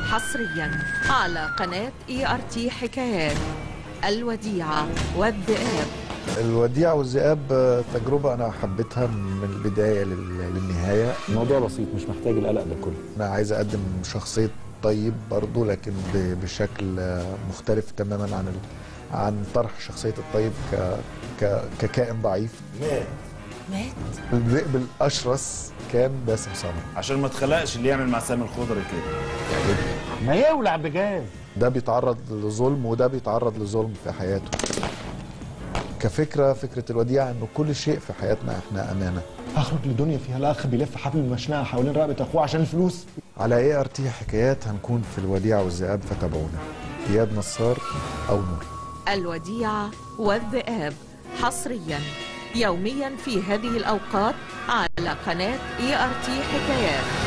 حصريا على قناة اي ار تي حكايات الوديعة والذئاب الوديعة والذئاب آه، تجربة أنا حبيتها من البداية لل- للنهاية الموضوع بسيط مش محتاج القلق ده كله أنا عايز أقدم شخصية طيب برضو لكن ب- بشكل آه، مختلف تماما عن ال- عن طرح شخصية الطيب ك ك ككائن ضعيف مات الذئب الأشرس كان باسم سمرة عشان ما تخلقش اللي يعمل مع سامي الخضري كده ما يولع بجاز ده بيتعرض لظلم وده بيتعرض لظلم في حياته كفكرة فكرة الوديعة إنه كل شيء في حياتنا إحنا أمانة هخرج لدنيا فيها الاخ بيلف حبل المشنقه حوالين رقبه اخوه عشان الفلوس على اي ار تي حكايات هنكون في الوديعة والذئاب فتابعونا اياد نصار او نور الوديعة والذئاب حصريا يوميا في هذه الأوقات على قناة اي ار تي حكايات